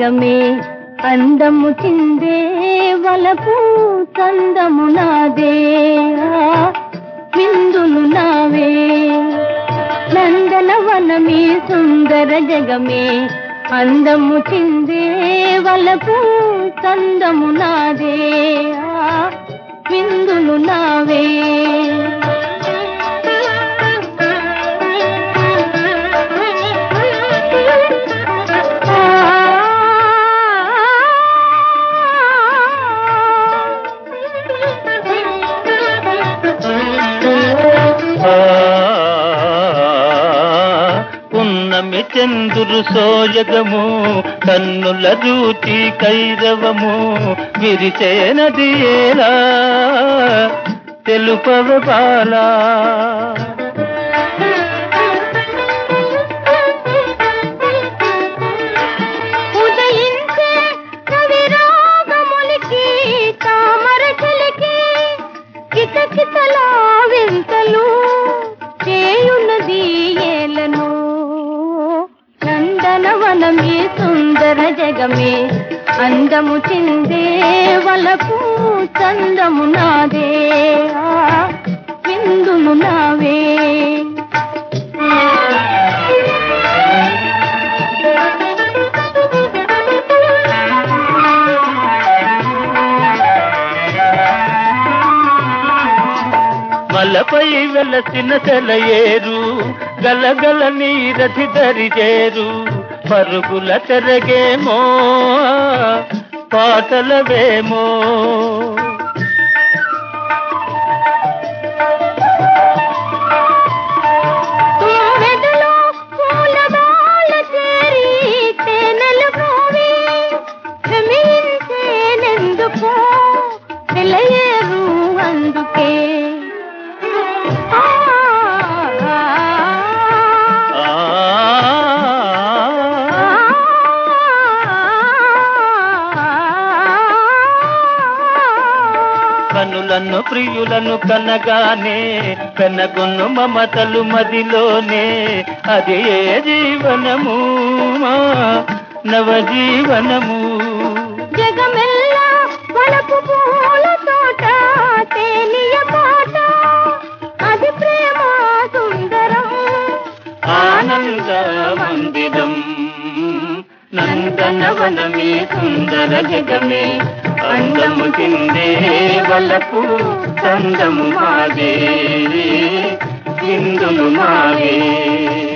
జగమే అందము చిందే వలపు చందము నాదే ఆ, విందులు నావే నందనవనమే సుందర జగమే అందము చిందే వలపు చందము నాదే ఆ, విందులు నావే ఆ, పున్నమి చందురు సోయగము కన్నుల రూచి కైరవము విరిచేనది ఏలా తెలుపవ బాలా ఉదయించే కవిరాగములకి తామర చెలికి కితకితలా వింతలు చేయున్నది ఏలను నందనవనమే సుందర జగమే అందము చిందే వలపు చందము నాదే ఆ, విందులు నావే మలపై వెలసిన సెలయేరు గలగల నీరథి దరిజేరు పరుగుల తెరగేమో పాటలవేమో తుమ్మెదలో పూలబాల చేరి తేనెలు పోవి భ్రమించేనెందుకో నిలయేరు అందుకే ఆ, ఆ, ఆ కనులను ప్రియులను కనగానే కనగొన్ను మమతలు మదిలోనే అది ఏ జీవనము మా నవజీవనము జగమెల్లా వలపు పూల తోట తేలియ పాట అది ప్రేమ సుందరం ఆనంద మందిరం నందనవనమే సుందర జగమే అందము కిందే వలపు చందము మాదే ఇందులు మావే